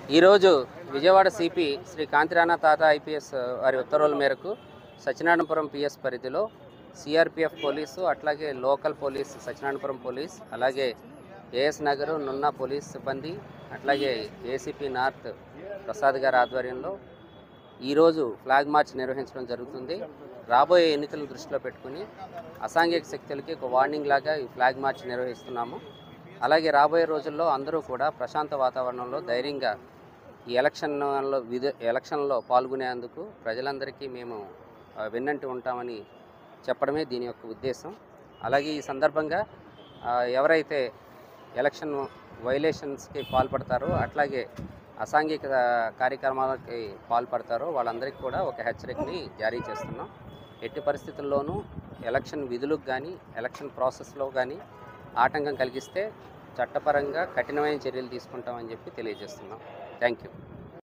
ఈరోజు విజయవాడ సిపి శ్రీ కాంతిరాణా తాత ఐపీఎస్ వారి ఉత్తర్వుల మేరకు సత్యనారాయణపురం పిఎస్ పరిధిలో సిఆర్పిఎఫ్ పోలీసు అట్లాగే లోకల్ పోలీస్ సత్యనారాయణపురం పోలీస్ అలాగే ఏఎస్ నగరు నున్నా పోలీస్ సిబ్బంది అట్లాగే ఏసీపీ నార్త్ ప్రసాద్ గారి ఆధ్వర్యంలో ఈరోజు ఫ్లాగ్ మార్చ్ నిర్వహించడం జరుగుతుంది రాబోయే ఎన్నికలను దృష్టిలో పెట్టుకుని అసాంఘిక శక్తులకి ఒక వార్నింగ్ లాగా ఈ ఫ్లాగ్ మార్చ్ నిర్వహిస్తున్నాము అలాగే రాబోయే రోజుల్లో అందరూ కూడా ప్రశాంత వాతావరణంలో ధైర్యంగా ఈ ఎలక్షన్లో విధ ఎలక్షన్లో పాల్గొనేందుకు ప్రజలందరికీ మేము ఆ, వెన్నంటి ఉంటామని చెప్పడమే దీని యొక్క ఉద్దేశం అలాగే ఈ సందర్భంగా ఆ, ఎవరైతే ఎలక్షన్ వైలేషన్స్కి పాల్పడతారో అట్లాగే అసాంఘిక కార్యక్రమాలకి పాల్పడతారో వాళ్ళందరికీ కూడా ఒక హెచ్చరికని జారీ చేస్తున్నాం ఎట్టి పరిస్థితుల్లోనూ ఎలక్షన్ విధులకు కానీ ఎలక్షన్ ప్రాసెస్లో కానీ ఆటంకం కలిగిస్తే చట్టపరంగా కఠినమైన చర్యలు తీసుకుంటామని చెప్పి తెలియజేస్తున్నాం థ్యాంక్ యూ